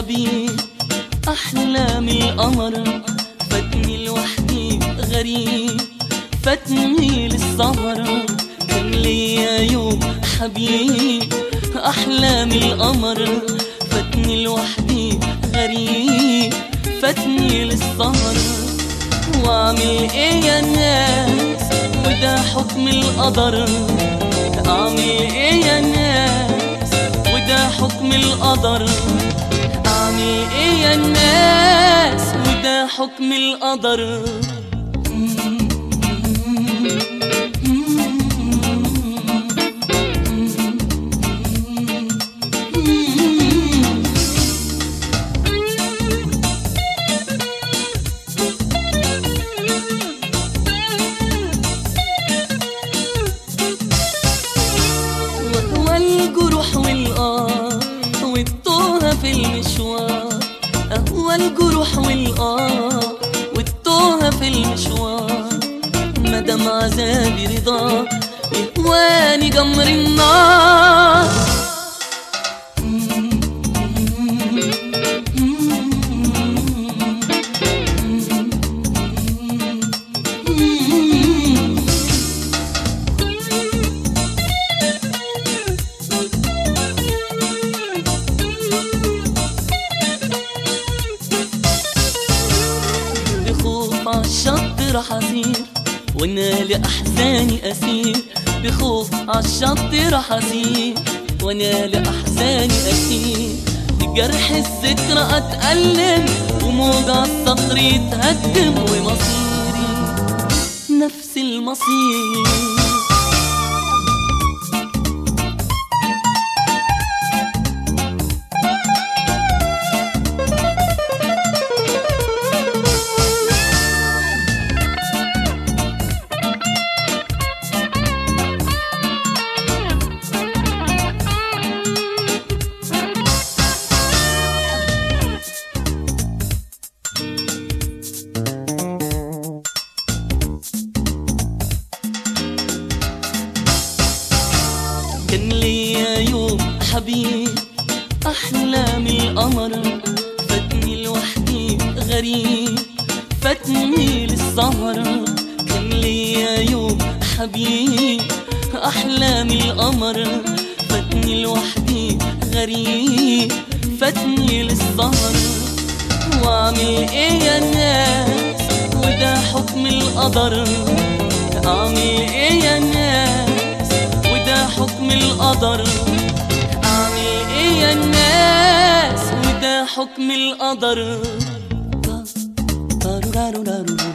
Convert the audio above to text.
حبيب أحلامي القمر فاتني لوحدي غريب فاتني للسهر كان ليا يوم حبيب أحلامي القمر فاتني لوحدي غريب فاتني للسهر واعمل ايه يا ناس وده حكم القدر اعمل ايه يا ناس وده حكم القدر اعمل ايه يا ناس وده حكم القدر والجروح والآه والتوهة في المشوار أهوى الجروح والآه والتوهة في المشوار مدام عذابي رضا يهواني جمر النار بخوف عالشط راح اسير وانا لاحزاني اسير بخوف عالشط راح اسير وانا لاحزاني اسير جرح الذكرى اتألم وموجع الصخر يتهدم ومصيري نفس المصير كان ليا يوم حبيب أحلامي القمر فاتني لوحدي غريب فاتني للسهر كان ليا يوم حبيب أحلامي القمر فاتني لوحدي غريب فاتني للسهر واعمل ايه يا ناس وده حكم القدر اعمل ايه يا ناس وده حكم القدر اعمل ايه يا ناس وده حكم القدر